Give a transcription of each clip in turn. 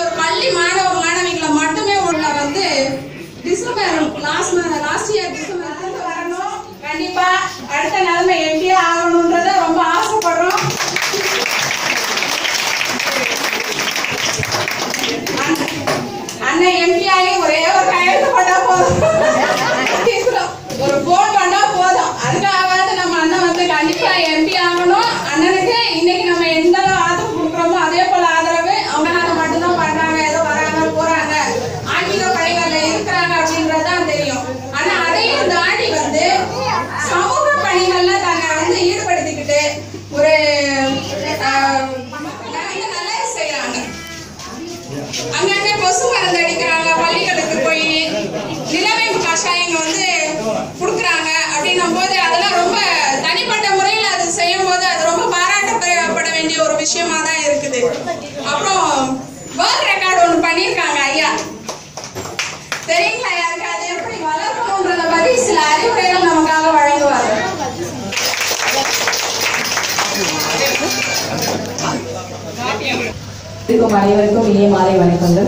ஒரு பள்ளி மாணவ மாணவிகளை மட்டுமே உள்ள வந்து December last last year December வந்து வரணும் கண்டிப்பா அடுத்த நிலைமை எம்பியே ஆகணுன்றத ரொம்ப ஆசைப்படுறோம் அண்ணன் எம்பி ஆகி ஒரே ஒரு கையெழுத்து போட்டா போதும் ஒரு போன் பண்ணா போதும் அதுக்காகவாது நம்ம அண்ணன் வந்து கண்டிப்பா எம்பி ஆகணும் அண்ணனுக்கு இன்னைக்கு நம்ம எந்த அளவு ஆதரவு கொடுக்குறோமோ அதே போல ஆதரவு அவங்க நாங்க மட்டும்தான் பண்றாங்க ஏதோ வராங்க போறாங்க ஆன்மீக பணிகள்ல இருக்கிறாங்க அப்படின்றதுதான் தெரியும் ஆனா அதையும் தாண்டி வந்து சமூக பணிகள்ல தன்னை வந்து ஈடுபடுத்திக்கிட்டு ஒரு ஆஹ், நிறைய நல்லது செய்யறாங்க அங்கங்க கொசு மருந்து அடிக்கிறாங்க பள்ளிகளுக்கு போய் நிலவை கஷாயங்க வந்து கொடுக்குறாங்க அப்படின்னும் போது அதெல்லாம் ரொம்ப தனிப்பட்ட முறையில் அது செய்யும் போது அது ரொம்ப பாராட்டப்பட வேண்டிய ஒரு விஷயமா தான் இருக்குது அப்புறம் வேர்ல்ட் ரெக்கார்டு ஒன்று பண்ணியிருக்காங்க ஐயா தெரியுங்களா யாருக்கு அது எப்படி வளர்க்கணுன்றத பத்தி சில அறிவுரைகள் நமக்காக வழங்குவாங்க இருக்கும் அனைவருக்கும் இனிய மாலை வணக்கங்கள்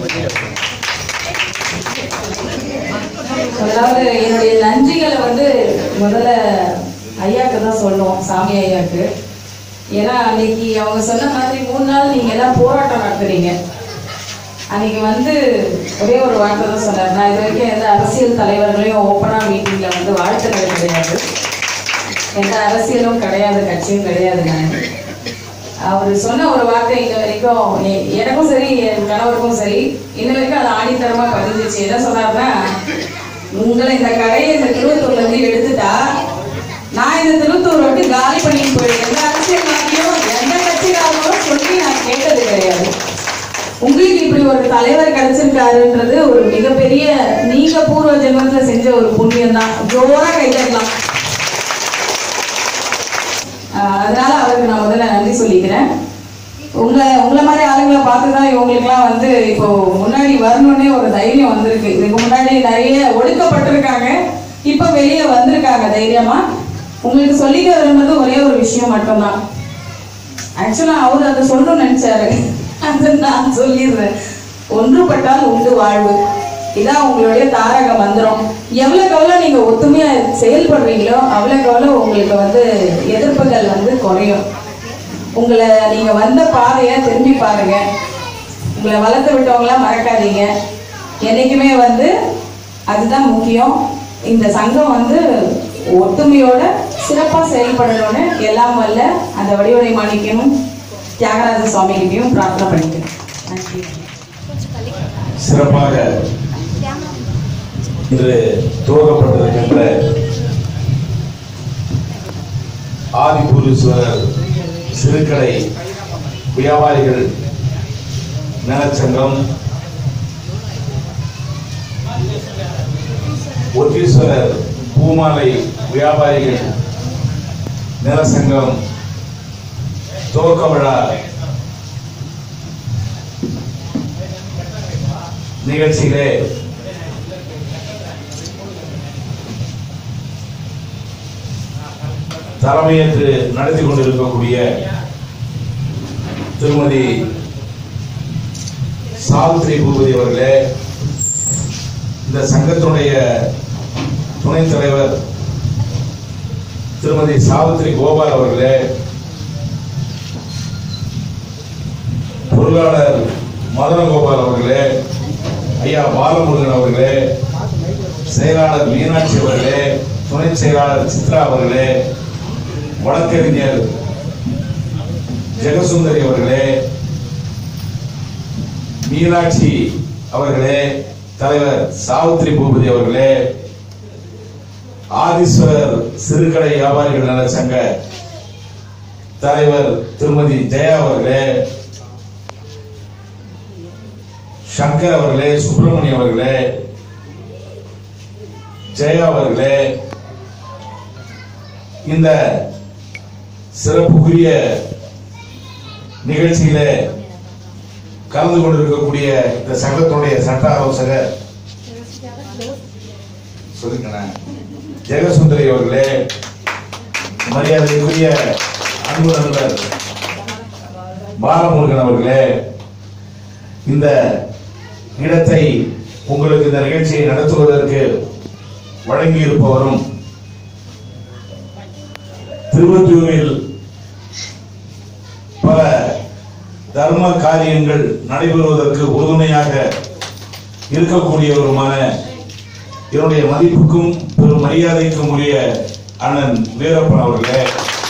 அதாவது என்னுடைய நன்றிகளை வந்து முதல்ல ஐயாக்கு தான் சொல்லணும் சாமி ஐயாக்கு ஏன்னா அன்னைக்கு அவங்க சொன்ன மாதிரி மூணு நாள் நீங்க எல்லாம் போராட்டம் நடத்துறீங்க அன்னைக்கு வந்து ஒரே ஒரு வார்த்தை தான் சொன்னார் நான் இது வரைக்கும் எந்த அரசியல் தலைவர்களையும் ஓப்பனா மீட்டிங்ல வந்து வாழ்த்துனது கிடையாது எந்த அரசியலும் கிடையாது கட்சியும் கிடையாது நான் அவர் சொன்ன ஒரு வார்த்தை இன்ன வரைக்கும் எ- எனக்கும் சரி என் கணவருக்கும் சரி இன்ன வரைக்கும் அது ஆணித்தரமா பதிஞ்சிச்சு என்ன சொன்னார்னா உங்களை இந்த கடையை இந்த திருவத்தூர்ல இருந்து எடுத்துட்டா நான் இந்த திருவத்தூர் விட்டு காலி பண்ணிட்டு போயிடுவேன் எந்த அரசியல்வாதியும் எந்த கட்சிக்காரங்களும் சொல்லி நான் கேட்டது கிடையாது உங்களுக்கு இப்படி ஒரு தலைவர் கிடைச்சிருக்காருன்றது ஒரு மிகப்பெரிய நீங்க பூர்வ ஜென்மத்துல செஞ்ச ஒரு புண்ணியம் தான் ஜோரா கைதட்டலாம் ஆஹ் அதனால அவருக்கு நான் முதல்ல நன்றி சொல்லிக்கிறேன் உங்களை உங்களை மாதிரி ஆளுங்களை பார்த்து தான் இவங்களுக்குலாம் வந்து இப்போ முன்னாடி வரணும்னே ஒரு தைரியம் வந்திருக்கு இதுக்கு முன்னாடி நிறைய ஒடுக்கப்பட்டிருக்காங்க இப்போ வெளியே வந்திருக்காங்க தைரியமா உங்களுக்கு சொல்லிக்க விரும்புறது ஒரே ஒரு விஷயம் மட்டும்தான் ஆக்சுவலா அவர் அதை சொல்லணும்னு நினைச்சாரு அது நான் சொல்லிடுறேன் ஒன்றுபட்டால் உண்டு வாழ்வு இதான் உங்களுடைய தாரக மந்திரம் எவ்வளவுக்கு எவ்வளவு நீங்க ஒத்துமையா செயல்படுறீங்களோ அவ்வளவுக்கு எவ்வளவு உங்களுக்கு வந்து எதிர்ப்புகள் வந்து குறையும் உங்களை நீங்க வந்த பாதையை திரும்பி பாருங்க உங்களை வளர்த்து விட்டவங்கள மறக்காதீங்க என்னைக்குமே வந்து அதுதான் முக்கியம் இந்த சங்கம் வந்து ஒத்துமையோட சிறப்பா செயல்படணும்னு எல்லாம் வல்ல அந்த வடிவடை மாணிக்கணும் தியாகராஜ சுவாமிகிட்டையும் பிரார்த்தனை பண்ணிக்கிறேன் நன்றி சிறப்பாக இன்று துவக்கப்பட்டிருக்கின்ற ஆதிபூரீஸ்வரர் சிறுகடை வியாபாரிகள் நலச்சங்கம் ஒற்றீஸ்வரர் பூமாலை வியாபாரிகள் நலசங்கம் துவக்க விழா நிகழ்ச்சியிலே தலைமையேற்று நடத்தி கொண்டிருக்கக்கூடிய திருமதி சாவித்ரி பூபதி அவர்களே இந்த சங்கத்தினுடைய துணைத் தலைவர் திருமதி சாவித்ரி கோபால் அவர்களே பொருளாளர் மதனகோபால் அவர்களே ஐயா பாலமுருகன் அவர்களே செயலாளர் மீனாட்சி அவர்களே துணை செயலாளர் சித்ரா அவர்களே வழக்கறிஞர் ஜெகசுந்தரி அவர்களே மீனாட்சி அவர்களே தலைவர் சாவித்ரி பூபதி அவர்களே ஆதீஸ்வரர் சிறுகடை வியாபாரிகள் நல சங்க தலைவர் திருமதி ஜெயா அவர்களே சங்கர் அவர்களே சுப்பிரமணியம் அவர்களே ஜெயா அவர்களே இந்த சிறப்புக்குரிய நிகழ்ச்சியில கலந்து கொண்டிருக்கக்கூடிய இந்த சங்கத்தினுடைய சட்ட ஆலோசகர் சொல்லுங்கண்ணா ஜெகசுந்தரி அவர்களே மரியாதைக்குரிய அன்பு நண்பர் பாலமுருகன் அவர்களே இந்த இடத்தை உங்களுக்கு இந்த நிகழ்ச்சியை நடத்துவதற்கு வழங்கியிருப்பவரும் திருவத்தூரில் பல தர்ம காரியங்கள் நடைபெறுவதற்கு உறுதுணையாக இருக்கக்கூடியவருமான என்னுடைய மதிப்புக்கும் பெரும் மரியாதைக்கும் உரிய அண்ணன் வீரப்பன் அவர்களே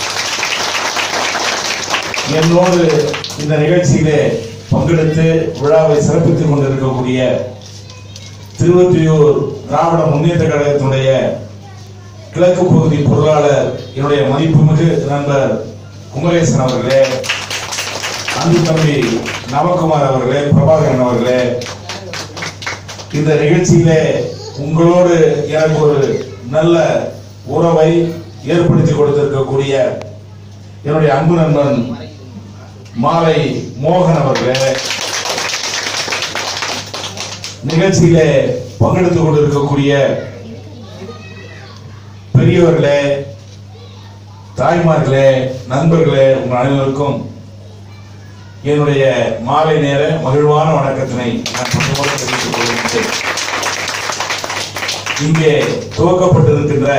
என்னோடு இந்த நிகழ்ச்சியிலே பங்கெடுத்து விழாவை சிறப்பித்துக் கொண்டிருக்கக்கூடிய திருவொற்றியூர் திராவிட முன்னேற்ற கழகத்தினுடைய கிழக்கு பகுதி பொருளாளர் என்னுடைய மதிப்புமிகு நண்பர் குமரேசன் அவர்களே அன்பு தம்பி நவகுமார் அவர்களே பிரபாகரன் அவர்களே இந்த நிகழ்ச்சியிலே உங்களோடு எனக்கு ஒரு நல்ல உறவை ஏற்படுத்தி கொடுத்திருக்கக்கூடிய என்னுடைய அன்பு நண்பன் மாலை மோகன் அவர்களே நிகழ்ச்சியிலே பங்கெடுத்துக் கொண்டிருக்கக்கூடிய பெரியவர்களே தாய்மார்களே நண்பர்களே உங்கள் அனைவருக்கும் என்னுடைய மாலை நேர மகிழ்வான வணக்கத்தினை நான் பணிவோடு தெரிவித்துக் கொள்கின்றேன் இங்கே துவக்கப்பட்டிருக்கின்ற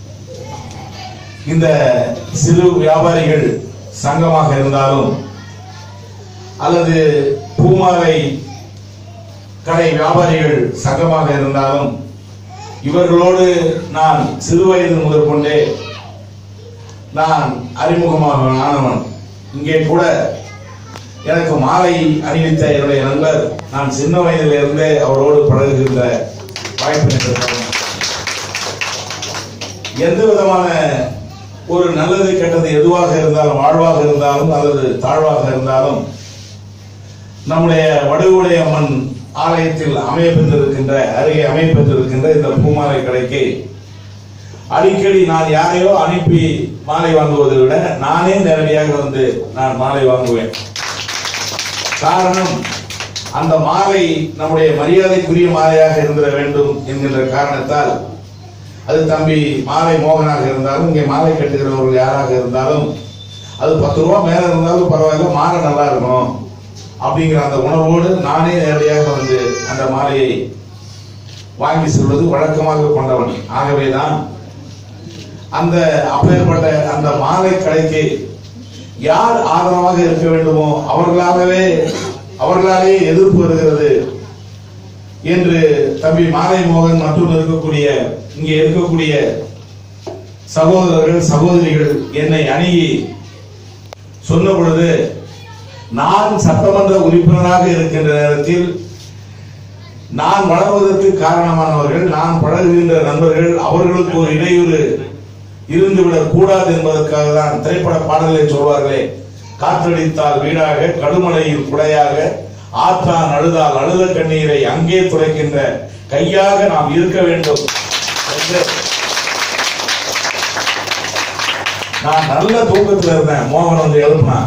இந்த சிறு வியாபாரிகள் சங்கமாக இருந்தாலும் அல்லது பூமாலை கடை வியாபாரிகள் சங்கமாக இருந்தாலும் இவர்களோடு நான் சிறு வயது முதல் கொண்டே நான் அறிமுகமாக ஆனவன் இங்கே கூட எனக்கு மாலை அணிவித்த என்னுடைய நண்பர் நான் சின்ன வயதிலிருந்தே அவரோடு பழகுகின்ற வாய்ப்பு எனக்கு தரும். எந்த விதமான ஒரு நல்லது கெட்டது எதுவாக இருந்தாலும் வாழ்வாக இருந்தாலும் அல்லது தாழ்வாக இருந்தாலும் நம்முடைய வடுவுடைய அம்மன் ஆலயத்தில் அமையப்பெற்றிருக்கின்ற அருகே அமையப்பெற்றிருக்கின்ற இந்த பூமாலை கடைக்கு அடிக்கடி நான் யாரையோ அனுப்பி மாலை வாங்குவதை விட நானே நேரடியாக வந்து நான் மாலை வாங்குவேன் காரணம் அந்த மாலை நம்முடைய மரியாதைக்குரிய மாலையாக இருந்திட வேண்டும் என்கின்ற காரணத்தால் அது தம்பி மாலை மோகனாக இருந்தாலும் இங்கே மாலை கட்டுகிறவர்கள் யாராக இருந்தாலும் அது பத்து ரூபா மேல இருந்தாலும் பரவாயில்ல மாலை நல்லா இருக்கணும் அப்படிங்கிற அந்த உணர்வோடு நானே நேரடியாக வந்து அந்த மாலையை வாங்கி செல்வது வழக்கமாக கொண்டவன் ஆகவேதான் அந்த அப்பேற்பட்ட அந்த மாலை கடைக்கு யார் ஆதரவாக இருக்க வேண்டுமோ அவர்களாகவே அவர்களாலே எதிர்ப்பு வருகிறது என்று தம்பி மாலை மோகன் மற்றும் இருக்கக்கூடிய இங்கே இருக்கக்கூடிய சகோதரர்கள் சகோதரிகள் என்னை அணுகி சொன்ன பொழுது நான் சட்டமன்ற உறுப்பினராக இருக்கின்ற நேரத்தில் நான் வளர்வதற்கு காரணமானவர்கள் நான் பழகுகின்ற நண்பர்கள் அவர்களுக்கு ஒரு இடையூறு இருந்துவிடக் கூடாது என்பதற்காக தான் திரைப்பட பாடலை சொல்வார்களே காற்றடித்தால் வீடாக கடுமலையில் குடையாக ஆற்றான் அழுதால் அழுத கண்ணீரை அங்கே துடைக்கின்ற கையாக நாம் இருக்க வேண்டும் என்று நான் நல்ல தூக்கத்துல இருந்தேன் மோகன் வந்து எழுப்பினான்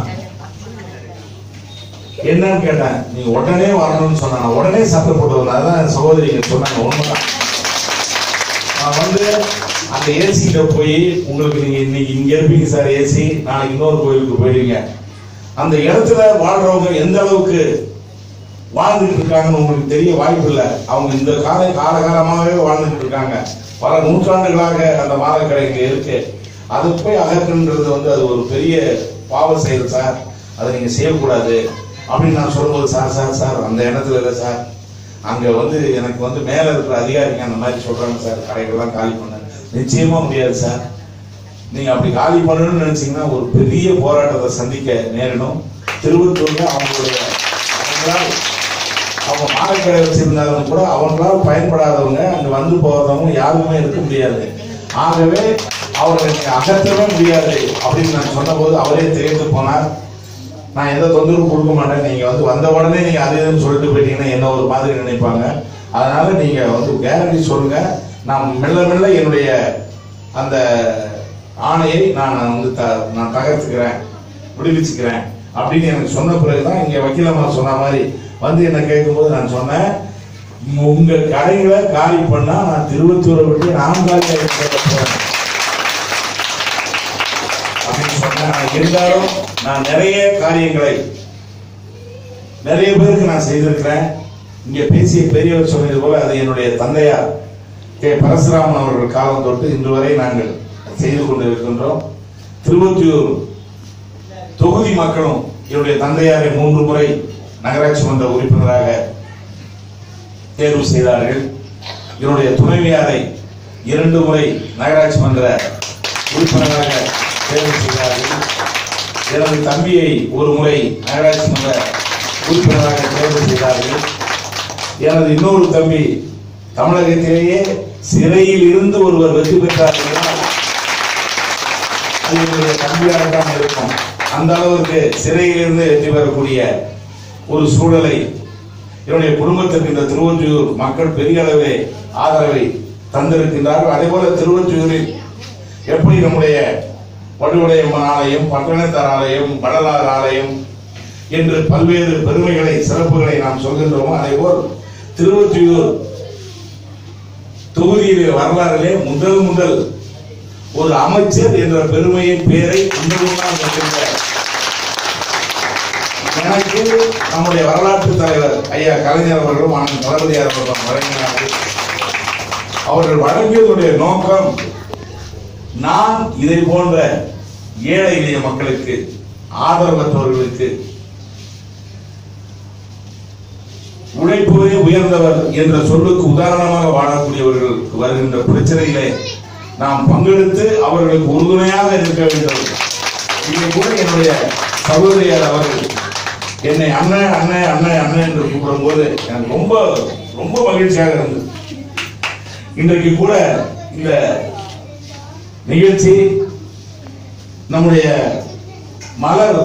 என்னன்னு கேட்டேன் நீ உடனே வரணும்னு சொன்னாங்க உடனே சத்தம் போட்டு வந்தேன் அதான் என் சகோதரிங்க சொன்னாங்க உண்மைதான் நான் வந்து அந்த ஏசியில போய் உங்களுக்கு நீங்க இன்னைக்கு இங்க இருப்பீங்க சார் ஏசி நாளைக்கு இன்னொரு கோயிலுக்கு போயிடுவீங்க அந்த இடத்துல வாழ்றவங்க எந்த அளவுக்கு வாழ்ந்துட்டு இருக்காங்கன்னு உங்களுக்கு தெரிய வாய்ப்பு இல்லை அவங்க இந்த கால காலகாலமாகவே வாழ்ந்துட்டு இருக்காங்க பல நூற்றாண்டுகளாக அந்த மாதக்கடை இங்க இருக்கு அதை போய் அகற்றுன்றது வந்து அது ஒரு பெரிய பாவ செயல் சார் அதை நீங்க செய்யக்கூடாது அப்படின்னு நான் சொல்லும்போது சார் சார் சார் அந்த இடத்துல இல்லை சார் அங்க வந்து எனக்கு வந்து மேல இருக்கிற அதிகாரிங்க அந்த மாதிரி சொல்றாங்க சார் கடைகள்லாம் காலி பண்ண நிச்சயமா முடியாது சார் நீங்க அப்படி காலி பண்ணணும்னு நினைச்சீங்கன்னா ஒரு பெரிய போராட்டத்தை சந்திக்க நேரிடும் திருவத்தூர்ல அவங்களுடைய அவங்களால் அவங்க மாலைக்கடை வச்சிருந்தாலும் கூட அவங்களால் பயன்படாதவங்க அங்க வந்து போறவங்க யாருமே இருக்க முடியாது ஆகவே அவர்களை நீங்க அகற்றவே முடியாது அப்படின்னு நான் சொன்னபோது அவரே திகைத்து போனார் நான் எந்த தொந்தரவும் கொடுக்க மாட்டேன் நீங்க வந்து வந்த உடனே நீங்க அது இதுன்னு சொல்லிட்டு போயிட்டீங்கன்னா என்ன ஒரு மாதிரி நினைப்பாங்க அதனால நீங்க வந்து கேரண்டி சொல்லுங்க நான் மெல்ல மெல்ல என்னுடைய அந்த ஆணையை நான் வந்து த- நான் தகர்த்துக்கிறேன் விடுவிச்சுக்கிறேன் அப்படின்னு எனக்கு சொன்ன பிறகுதான் இங்க வக்கீலம்மா சொன்ன மாதிரி வந்து என்ன கேட்கும்போது நான் சொன்னேன் உங்க கடைகளை காலி பண்ணா நான் திருவத்தூரை விட்டு நான் காலி போறேன் அப்படின்னு சொன்னேன் ஆனா இருந்தாலும் நான் நிறைய காரியங்களை நிறைய பேருக்கு நான் செய்திருக்கிறேன் இங்க பேசிய பெரியவர் சொன்னது போல அது என்னுடைய தந்தையார் கே பரசுராமன் அவர்கள் காலம் தொட்டு இன்று வரை நாங்கள் செய்து கொண்டிருக்கின்றோம் திருவொற்றியூர் தொகுதி மக்களும் என்னுடைய தந்தையாரை மூன்று முறை நகராட்சி மன்ற உறுப்பினராக தேர்வு செய்தார்கள் என்னுடைய துணைவியாரை இரண்டு முறை நகராட்சி மன்ற உறுப்பினராக தேர்வு செய்தார்கள் எனது தம்பியை ஒரு முறை நகராட்சி மன்ற உறுப்பினராக தேர்வு செய்தார்கள் எனது இன்னொரு தம்பி தமிழகத்திலேயே சிறையில் இருந்து ஒருவர் வெற்றி பெற்றார் என்றால் அது என்னுடைய தம்பியாக தான் இருக்கும் அந்த அளவுக்கு சிறையிலிருந்து வெற்றி பெறக்கூடிய ஒரு சூழலை என்னுடைய குடும்பத்திற்கு இந்த திருவொற்றியூர் மக்கள் பெரிய அளவிலே ஆதரவை தந்திருக்கின்றார்கள் அதே போல திருவொற்றியூரில் எப்படி நம்முடைய வடுவடையம்மன் ஆலயம் பட்டணத்தார் ஆலயம் வடலார் ஆலயம் என்று பல்வேறு பெருமைகளை சிறப்புகளை நாம் சொல்கின்றோமோ அதே போல் திருவொற்றியூர் தொகுதியிலே வரலாறிலே முதல் முதல் ஒரு அமைச்சர் என்ற பெருமையின் பேரை இந்த முன்னாள் கொண்டிருந்த எனக்கு நம்முடைய வரலாற்று தலைவர் ஐயா கலைஞர் அவர்களும் அண்ணன் தளபதியார் அவர்களும் வழங்கினார்கள் அவர்கள் வழங்கியதுடைய நோக்கம் நான் இதை போன்ற ஏழை எளிய மக்களுக்கு ஆதரவற்றவர்களுக்கு உழைப்பவரே உயர்ந்தவர் என்ற சொல்லுக்கு உதாரணமாக வாழக்கூடியவர்களுக்கு வருகின்ற பிரச்சனையிலே நாம் பங்கெடுத்து அவர்களுக்கு உறுதுணையாக இருக்க வேண்டும் இங்கே கூட என்னுடைய சகோதரியார் அவர்கள் என்னை அண்ணன் அண்ணன் அண்ணன் அண்ணன் என்று கூப்பிடும் போது எனக்கு ரொம்ப ரொம்ப மகிழ்ச்சியாக இருந்தது இன்றைக்கு கூட இந்த நிகழ்ச்சி நம்முடைய மலர்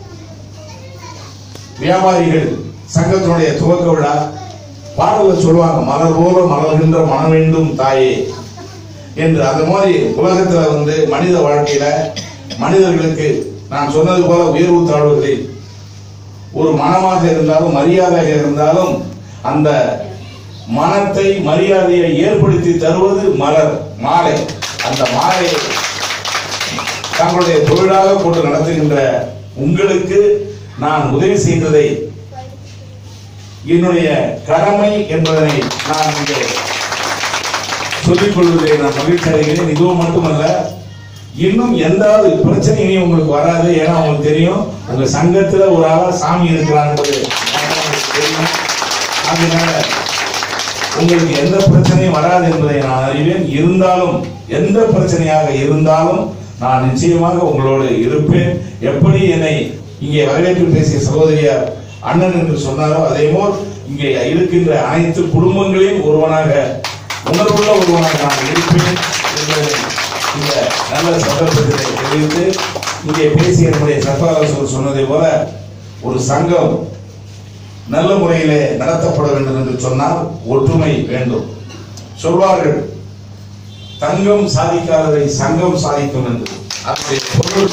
வியாபாரிகள் சங்கத்தினுடைய துவக்க விழா பாடல சொல்லுவாங்க மலர் போல மலர்கின்ற மனம் வேண்டும் தாயே என்று அந்த மாதிரி உலகத்துல வந்து மனித வாழ்க்கையில மனிதர்களுக்கு நான் சொன்னது போல உயர்வு தாழ்வுகளில் ஒரு மனமாக இருந்தாலும் மரியாதையாக இருந்தாலும் அந்த மனத்தை மரியாதையை ஏற்படுத்தி தருவது மலர் மாலை அந்த மாலையை தங்களுடைய தொழிலாக கொண்டு நடத்துகின்ற உங்களுக்கு நான் உதவி செய்ததை என்னுடைய கடமை என்பதனை நான் இங்கே சொல்லிக் கொள்வதை நான் மகிழ்ச்சி அடைகிறேன் இதுவும் மட்டுமல்ல இன்னும் எந்த பிரச்சனையும் உங்களுக்கு வராது ஏன்னா உங்களுக்கு தெரியும் உங்க சங்கத்துல ஒரு ஆளா சாமி இருக்கிறார் என்பது உங்களுக்கு தெரியும் அதனால உங்களுக்கு எந்த பிரச்சனையும் வராது என்பதை நான் அறிவேன் இருந்தாலும் எந்த பிரச்சனையாக இருந்தாலும் நான் நிச்சயமாக உங்களோடு இருப்பேன் எப்படி என்னை இங்கே வரவேற்று பேசிய சகோதரியார் அண்ணன் என்று சொன்னாரோ அதே போல் இங்கே இருக்கின்ற அனைத்து குடும்பங்களையும் ஒருவனாக உணர்வுள்ள ஒருவனாக நான் இருப்பேன் என்பதை இந்த நல்ல சந்தர்ப்பத்தை தெரிவித்து இங்கே பேசிய நம்முடைய சத்ராலோசகர் சொன்னதை போல ஒரு சங்கம் நல்ல முறையிலே நடத்தப்பட வேண்டும் என்று சொன்னால் ஒற்றுமை வேண்டும் சொல்வார்கள் தங்கம் சாதிக்காததை சங்கம் சாதிக்கும் என்று அதனுடைய பொருள்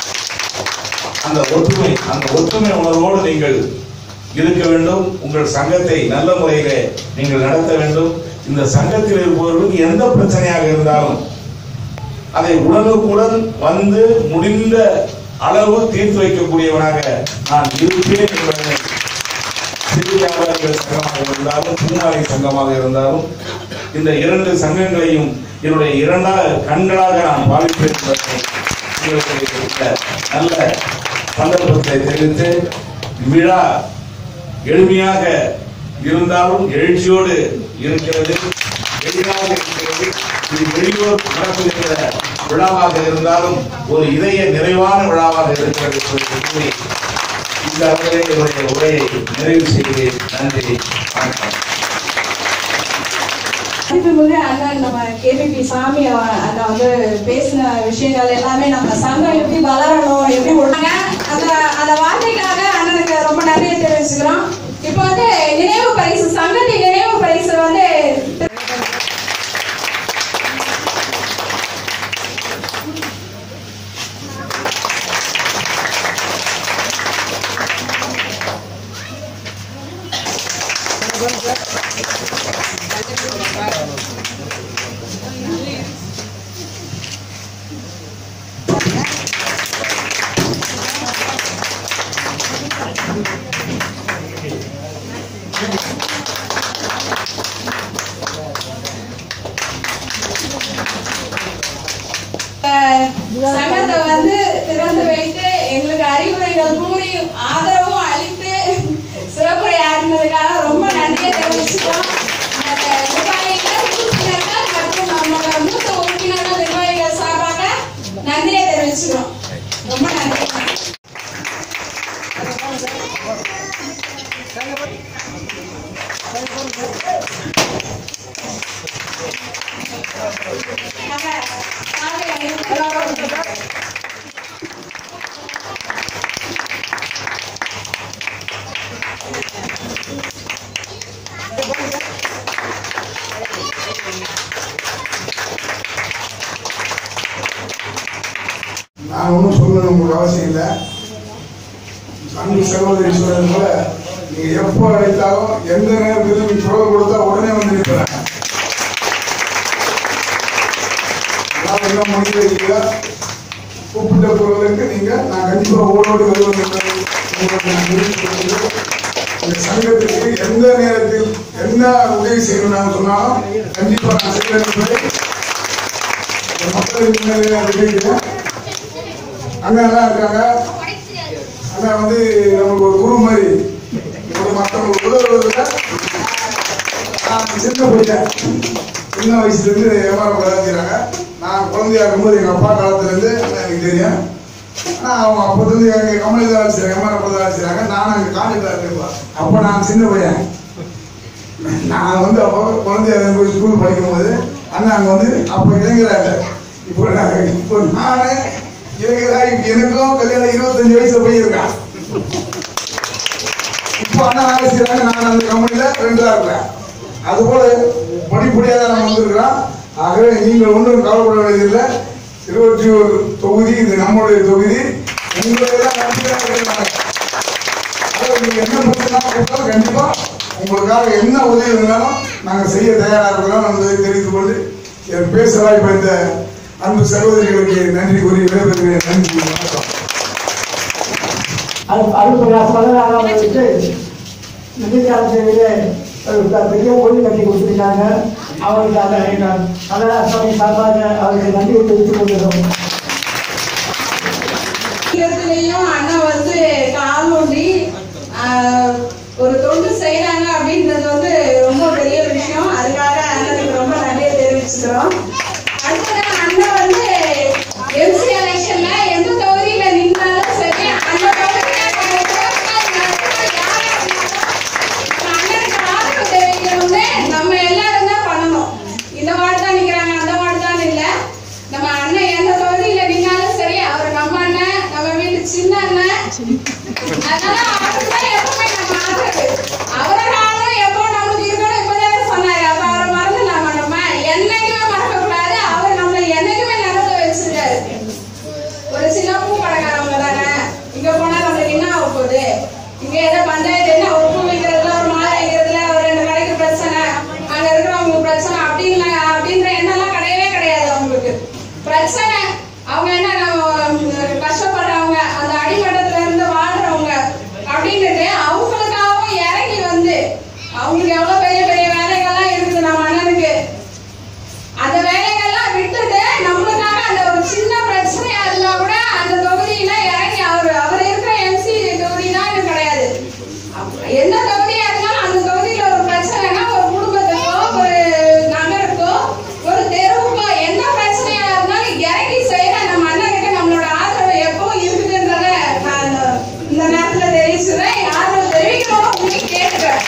அந்த ஒற்றுமை அந்த ஒற்றுமை உணர்வோடு நீங்கள் இருக்க வேண்டும் உங்கள் சங்கத்தை நல்ல முறையிலே நீங்கள் நடத்த வேண்டும் இந்த சங்கத்தில் இருப்பவர்களுக்கு எந்த பிரச்சனையாக இருந்தாலும் அதை உடனுக்குடன் வந்து முடிந்த அளவு தீர்த்து வைக்கக்கூடியவனாக நான் இருப்பேன் என்பதனை சிறு வியாபாரிகள் சங்கமாக இருந்தாலும் பூமாரி சங்கமாக இருந்தாலும் இந்த இரண்டு சங்கங்களையும் என்னுடைய இரண்டா கண்களாக நான் பாவிப்பேன் என்பதை உங்களுக்கு இந்த நல்ல சந்தர்ப்பத்தை தெரிவித்து விழா எளிமையாக இருந்தாலும் எழுச்சியோடு இருக்கிறது எளிதாக இருக்கிறது இது வெளியூர் நடத்துகின்ற விழாவாக இருந்தாலும் ஒரு இதய நிறைவான விழாவாக இருக்கிறது என்பதை கூறி இந்த அளவிலே என்னுடைய உரையை நிறைவு செய்கிறேன் நன்றி வணக்கம் மதிப்புமிகு அண்ணன் நம்ம கேபிபி சாமி அவ- அண்ணா வந்து பேசின விஷயங்கள் எல்லாமே நம்ம சங்கம் எப்படி வளரணும் எப்படி ஒழுங்க அந்த அந்த வார்த்தைக்காக அண்ணனுக்கு ரொம்ப நன்றியை தெரிவிச்சுக்கிறோம் இப்போ வந்து நினைவு பரிசு சங்கத்தின் நினைவு பரிசு வந்து வார்த்தைகள் கூறி ஆதரவும் அளித்து சிறப்புரையாடினதுக்காக ரொம்ப நன்றியை தெரிவிச்சுக்கிறோம் அந்த நிர்வாகிகள் உறுப்பினர்கள் மற்றும் நம்மளோட மூத்த உறுப்பினர்கள் நிர்வாகிகள் சார்பாக நன்றியை தெரிவிச்சுக்கிறோம் ரொம்ப நன்றி நான் ஒன்றும் சொல்லணும் உங்களுக்கு அவசியம் இல்லை அன்பு சகோதரி சொன்னது போல நீங்க எப்போ அழைத்தாலும் எந்த நேரத்திலும் நீங்க குரல் கொடுத்தா உடனே வந்து நிற்கிறாங்க நான் என்ன முடிவு கூப்பிட்ட குரலுக்கு நீங்க நான் கண்டிப்பா ஓடோடி வருவேன் என்பதை உங்களுக்கு நான் தெரிவித்துக் கொள்கிறேன். இந்த சங்கத்துக்கு எந்த நேரத்தில் என்ன உதவி செய்யணும்னு சொன்னாலும் கண்டிப்பா நான் செய்வேன் என்பதை இந்த மக்களின் முன்னிலையில் நான் தெரிவிக்கிறேன் அண்ணா எல்லாம் இருக்காங்க அண்ணா வந்து நமக்கு ஒரு குரு மாதிரி ஒரு மற்றவங்களுக்கு உதவுறதுல நான் சின்ன பையன் சின்ன வயசுல இருந்து வியாபாரம் விளையாடுறாங்க நான் குழந்தையா இருக்கும்போது எங்க அப்பா காலத்துல இருந்து அண்ணா எனக்கு தெரியும் ஆனா அவங்க அப்போதுலேருந்து எங்க கம்பெனி தான் வேலை செய்றாங்க எம்ஆர் தான் வேலை செய்றாங்க நான் அங்க காலேஜ்ல இருக்கேன் அப்போ நான் சின்ன பையன் நான் வந்து அப்போ குழந்தையா இருக்கும்போது ஸ்கூல் படிக்கும்போது அண்ணா அங்க வந்து அப்போ இளைஞராக இப்போ நான் இப்போ நானே இளைஞராக இப்போ எனக்கும் கல்யாணம் இருபத்தஞ்சு வயசுல போயிருக்கேன் இப்போ அண்ணா வேலை செய்யறாங்க நான் அந்த கம்பெனில ரெண்டா இருக்கிறேன் அதுபோல படிப்படியாக நம்ம வந்திருக்கிறோம் ஆகவே நீங்கள் ஒன்றும் கவலைப்பட வேண்டியதில்லை இருபத்தி ஒரு தொகுதி இது நம்முடைய தொகுதி உங்களெல்லாம் நம்பிக்கையாக இருக்கிறாங்க அதாவது நீங்க என்ன பிரச்சனை கொடுத்தாலும் கண்டிப்பா உங்களுக்காக என்ன உதவி இருந்தாலும் நாங்க செய்ய தயாரா இருக்கிறோம் என்பதை தெரிந்து கொண்டு என் பேச வாய்ப்பளித்த அன்பு சகோதரிகளுக்கு நன்றி கூறி விடைபெறுகிறேன் நன்றி வணக்கம் அடுத்த பதினாறாம் வந்துட்டு நிதிக்காலத்திலே பெரிய கோயில் கட்டி கொடுத்துருக்காங்க அவருக்காக எங்கள் கனடாசாமி சார்பாக அவருக்கு நன்றி தெரிவித்துக் கொள்கிறோம் இடத்துலயும் அண்ணன் வந்து கால் ஊண்டி ஆஹ், ஒரு தொண்டு செய்யறாங்க அப்படின்றது வந்து ரொம்ப பெரிய விஷயம் அதுக்காக அண்ணனுக்கு ரொம்ப நன்றியை தெரிவிச்சுக்கிறோம் அடுத்தது அண்ணன் வந்து எம்சி எலெக்ஷன்ல எந்த தொகுதியில நின்றாலும் சரி அந்த தொகுதியில நம்ம உறவுகள், நட்புகள் யாரா இருந்தாலும் அண்ணனுக்கு ஆதரவு தெரிவிக்கணும்னு நம்ம எல்லாரும் தான் பண்ணணும் இந்த வார்டு தான் நிக்கிறாங்க அந்த வார்டு தான் இல்ல நம்ம அண்ணன் எந்த தொகுதியில நின்னாலும் சரி அவர் நம்ம அண்ணன் நம்ம வீட்டு சின்ன அண்ணன் அதனால அவருக்கு தான் எப்பவுமே நம்ம ஆதரவு அவரோட ஆதரவு எப்போ நமக்கு இருக்கணும் இப்பதானே சொன்னாரு அப்ப அவரை மறந்துடலாமா நம்ம என்னைக்குமே மறக்க கூடாது அவர் நம்மளை என்னைக்குமே நடத்த வச்சிருக்காரு ஒரு சின்ன பூ கடைக்காரவங்க தானே இங்க போனா நம்மளுக்கு என்ன ஆக போகுது இங்க ஏதோ பஞ்சாயத்து என்ன ஒரு பூ வைக்கிறதுல ஒரு மாலை வைக்கிறதுல ஒரு ரெண்டு கடைக்கு பிரச்சனை அங்க இருக்கிறவங்களுக்கு பிரச்சனை அப்படிங்களா அப்படின்ற எண்ணம்லாம் கிடையவே கிடையாது அவங்களுக்கு பிரச்சனை அவங்க என்ன நம்ம கஷ்டப்படுறவங்க அந்த அடிமட்டத்துல இருந்து வாழ்றவங்க அப்படின்னுட்டு அவங்களுக்காகவும் இறங்கி வந்து அவங்களுக்கு எவ்வளவு பெரிய பெரிய வேலைகள்லாம் இருக்குது நம்ம அண்ணனுக்கு அந்த வேலைகள்லாம் விட்டுட்டு நம்மளுக்காக அந்த ஒரு சின்ன பிரச்சனையா இருந்தா கூட அந்த தொகுதியில இறங்கி அவர் அவர் இருக்கிற எம்சி தொகுதி தான் கிடையாது அப்ப எந்த தொகுதியா இருந்தாலும் அந்த தொகுதியில ஒரு பிரச்சனைனா ஒரு குடும்பத்துக்கோ ஒரு நகருக்கோ ஒரு தெருவுக்கோ எந்த பிரச்சனையா இருந்தாலும் இறங்கி செய்யற நம்ம அண்ணனுக்கு நம்மளோட ஆதரவு எப்பவும் இருக்குதுன்றத நான் இந்த நேரத்துல தெரிவிச்சுறேன் என் ஆதரவு தெரிவிக்கணும் உங்களுக்கு கேட்டுக்கிறேன்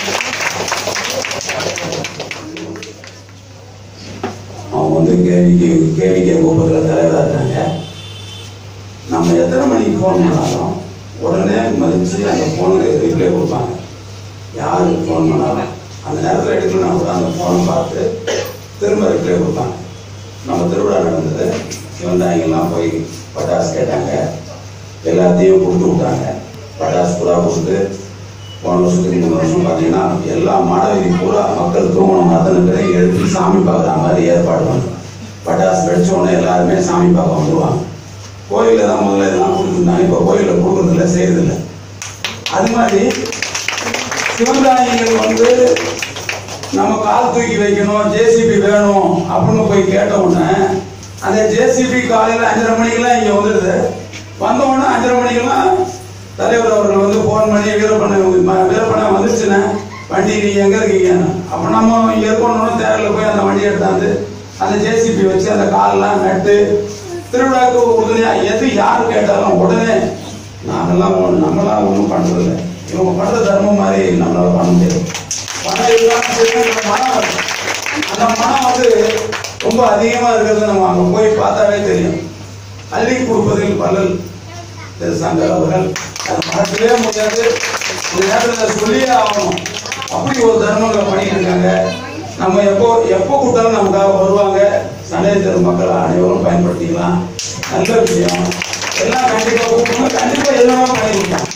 அவங்க வந்து கேவிக்கு கேவிகே கூப்பத்தில் தலைவராக இருக்காங்க நம்ம எத்தனை மணிக்கு ஃபோன் பண்ணாலும் உடனே மதிச்சு அந்த ஃபோனுக்கு ரிப்ளை கொடுப்பாங்க யாருக்கு ஃபோன் பண்ணாலும் அந்த நேரத்தில் எடுக்கலனா கூட அந்த ஃபோனை பார்த்து திரும்ப ரிப்ளை கொடுப்பாங்க நம்ம திருவிழா நடந்தது சிவந்தாங்கெல்லாம் போய் பட்டாசு கேட்டாங்க எல்லாத்தையும் கொடுத்து விட்டாங்க பட்டாசு பூரா கொடுத்து போன வருஷத்துக்கு மூணு வருஷம் பார்த்தீங்கன்னா எல்லா மாணவி பூரா மக்கள் தூங்கணும் அத்தனை பேரையும் எழுப்பி சாமி பார்க்குற மாதிரி ஏற்பாடு பண்ணும் பட்டாசு வெடிச்ச உடனே எல்லாருமே சாமி பார்க்க வந்துருவாங்க கோயிலில் தான் முதல்ல இதெல்லாம் கொடுத்துருந்தாங்க இப்போ கோயிலில் கொடுக்குறதில்ல செய்யறதில்ல அது மாதிரி சிவதானியங்கள் வந்து நம்ம கால் தூக்கி வைக்கணும் ஜேசிபி வேணும் அப்படின்னு போய் கேட்ட உடனே அந்த ஜேசிபி காலையில் அஞ்சரை மணிக்கெல்லாம் இங்கே வந்துடுது வந்த உடனே அஞ்சரை மணிக்கெல்லாம் தலைவர் அவர்கள் வந்து ஃபோன் பண்ணி வீரப்பண்ண வீரப்பண்ண வந்துருச்சுண்ணே வண்டி நீங்க எங்க இருக்கீங்க அப்ப நம்ம இங்க இருக்கணும்னு தேரில் போய் அந்த வண்டி எடுத்தாந்து அந்த ஜேசிபி வச்சு அந்த கால்லாம் நட்டு திருவிழாவுக்கு உறுதுணையா எது யார் கேட்டாலும் உடனே நாங்கெல்லாம் ஒண்ணு- நம்மளாம் ஒன்றும் பண்றதில்லை இவங்க பண்ற தர்மம் மாதிரி நம்மளால பண்ண முடியாது பணம் இருந்தாலும் சரி, அந்த மனம் வரும். அந்த மனம் வந்து ரொம்ப அதிகமா இருக்கிறது நம்ம அங்க போய் பார்த்தாவே தெரியும் அள்ளி கொடுப்பதில் பலன் திரு சங்கர் அவர்கள் அதை மறக்கவே முடியாது இந்த நேரத்தில் சொல்லியே ஆகணும் அப்படி ஒரு தர்மங்களை பண்ணிட்டு இருக்காங்க நம்ம எப்போ எப்போ கூட்டாலும் நமக்காக வருவாங்க சண்டை தெரு மக்கள் அனைவரும் பயன்படுத்திக்கலாம் நல்ல விஷயம் எல்லாம் கண்டிப்பா கூப்பிடணும் கண்டிப்பா எல்லாமே பண்ணி கொடுக்கலாம்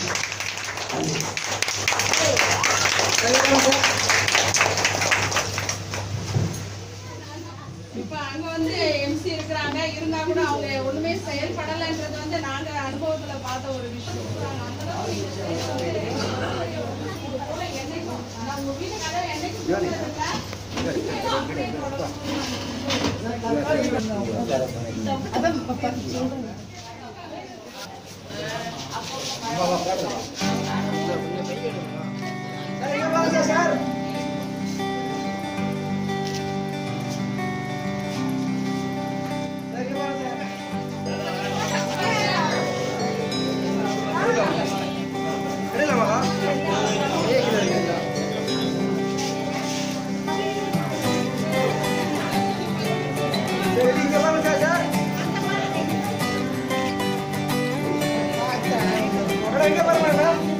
இப்ப அங்க வந்து எம்சி இருக்கிறாங்க இருந்தா கூட அவங்க ஒண்ணுமே செயல்படலைன்றது வந்து நாங்க அனுபவத்துல பார்த்த ஒரு விஷயம் அந்த அளவுக்கு நீங்க செய்யறது இது போல என்னைக்கும் ஆனா உங்க வீட்டு கதை என்னைக்கும் சொல்றதில்ல. இனிமேலும் அப்படியே தொடரும். எங்க பாருங்க